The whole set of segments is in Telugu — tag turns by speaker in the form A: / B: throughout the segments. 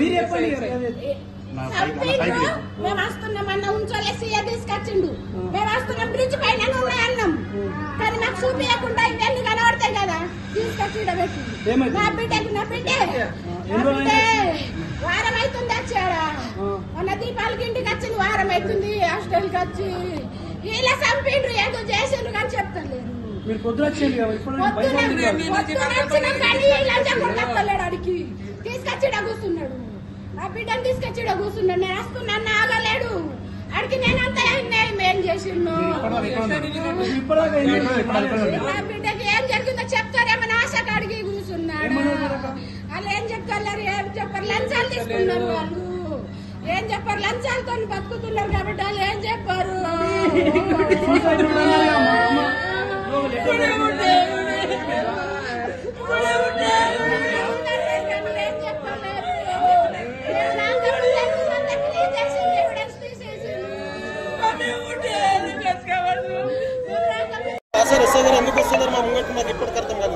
A: మీరు చెప్పండి అదే.
B: చంపిండ్రు మేము వస్తున్నామన్న ఉంచోలే సీఏ తీసుకొచ్చిండు మేము వస్తున్నాం బ్రిడ్జ్ పైన ఉన్నాయి అన్నాం కానీ నాకు చూపించకుండా ఇవన్నీ కనబడతాయి కదా తీసుకొచ్చి ఈడ పెట్టిండు.
A: ఏమైంది?
B: నా బిడ్డకి నా బిడ్డే నా
A: ఎన్ని రోజులు
B: బిడ్డే వారం అవుతుంది వచ్చాడా మొన్న దీపాలకి ఇంటికి వచ్చింది వారం అవుతుంది హాస్టల్కి వచ్చి ఇలా చంపిండ్రు ఏదో చేసిండ్రు కానీ చెప్తలేరు
A: మీరు పొద్దున వచ్చేయండి కదా ఇప్పుడు
B: పొద్దున
A: భయపడుతున్నారు.
B: పొద్దున వచ్చినాం కానీ లంచం కూడా వస్తలేడు అడిగి తీసుకొచ్చి ఈడ కూర్చున్నాడు నా బిడ్డను తీసుకొచ్చి ఈడ కూర్చున్నాడు నేను వస్తున్నాను ఆగలేడు అడిగి నేను అంత ఏం చేసిండు
A: ఇప్పటిదాకా ఏం చేశారు?
B: నా బిడ్డకి ఏం జరిగిందో చెప్తారేమని ఆశకు అడిగి కూర్చున్నాడు
A: ఏమన్నారు అక్క?
B: వాళ్ళు ఏం చెప్పారు ఏం చెప్పారు లంచాలు తీసుకున్నారు వాళ్ళు ఏం చెప్పారు లంచాలతో బతుకుతున్నారు కాబట్టి వాళ్ళు ఏం చెప్పారు
A: సూసైడ్ కూడా అన్నారు కదా, మా అమ్మ. ఓ, లెటర్ పెట్టింది.
B: ఏం చెప్పలేదు. నాకు తెలియదు, తీసేసిండు, evidence తీసేసిండు.
C: సార్ ఎస్ఐ గారు ఎందుకు వస్తున్నారు మా ముంగట్టు మాకు ఇప్పటికి అర్థం కాదు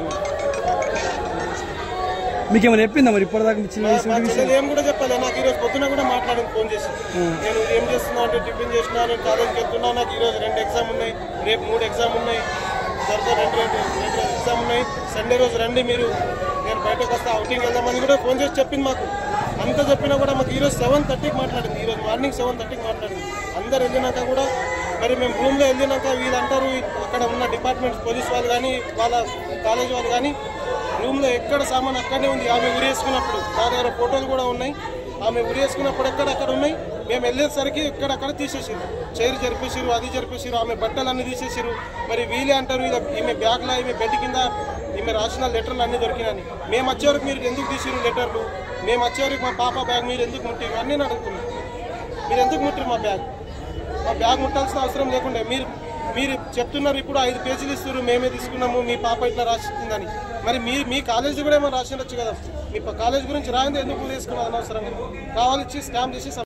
A: మీకు ఏమైనా చెప్పిందా మరి ఇప్పటిదాకా మీ చిన్న
C: మా
A: వయసు విషయం
C: చెల్లెలు ఏం కూడా చెప్పాలి నాకు ఈరోజు పొద్దున కూడా మాట్లాడింది ఫోన్ చేసి నేను ఏం చేస్తున్నా అంటే టిఫిన్ చేస్తున్నా నేను కాలేజ్కి వెళ్తున్నా నాకు ఈరోజు రెండు ఎగ్జామ్ ఉన్నాయి రేపు మూడు ఎగ్జామ్ ఉన్నాయి తర్వాత రెండు రెండు రెండు ఎగ్జామ్ ఉన్నాయి సండే రోజు రండి మీరు నేను బయటకు వస్తా అవుటింగ్ వెళ్దామని కూడా ఫోన్ చేసి చెప్పింది మాకు అంత చెప్పినా కూడా మాకు ఈరోజు సెవెన్ థర్టీకి మాట్లాడింది ఈరోజు మార్నింగ్ సెవెన్ థర్టీకి మాట్లాడింది అందరు వెళ్ళినాక కూడా మరి మేము రూమ్లో వెళ్ళినాక వీళ్ళు అంటారు అక్కడ ఉన్న డిపార్ట్మెంట్ పోలీస్ వాళ్ళు కానీ వాళ్ళ కాలేజ్ వాళ్ళు కానీ రూమ్లో ఎక్కడ సామాన్ అక్కడనే ఉంది ఆమె ఉరేసుకున్నప్పుడు నా దగ్గర ఫోటోలు కూడా ఉన్నాయి ఆమె ఉరేసుకున్నప్పుడు ఎక్కడ అక్కడ ఉన్నాయి మేము వెళ్ళేసరికి ఎక్కడక్కడ తీసేసారు చైర్ జరిపేసారు అది జరిపేసారు ఆమె బట్టలు అన్ని తీసేసారు మరి వీలే అంటారు ఇలా ఈమె బ్యాగ్లో ఈమె బెడ్ కింద ఈమె రాసిన లెటర్లు అన్ని దొరికినాయి మేము వచ్చే వరకు మీరు ఎందుకు తీసిరు లెటర్లు మేము వచ్చే వరకు మా పాప బ్యాగ్ మీరు ఎందుకు ముట్టిరు అన్నీ నేను అడుగుతున్నాను మీరు ఎందుకు ముట్టిరు మా బ్యాగ్ మా బ్యాగ్ ముట్టాల్సిన అవసరం లేకుండా మీరు మీరు చెప్తున్నారు ఇప్పుడు ఐదు పేజీలు ఇస్తారు మేమే తీసుకున్నాము మీ పాప ఇట్లా రాసిస్తుందని మరి మీ మీ కాలేజీ కూడా ఏమో రాసి ఉండొచ్చు కదా మీ కాలేజ్ గురించి రాయింది ఎందుకు తీసుకున్నది అనవసరంగా కావాలిచ్చి స్కామ్ చేసి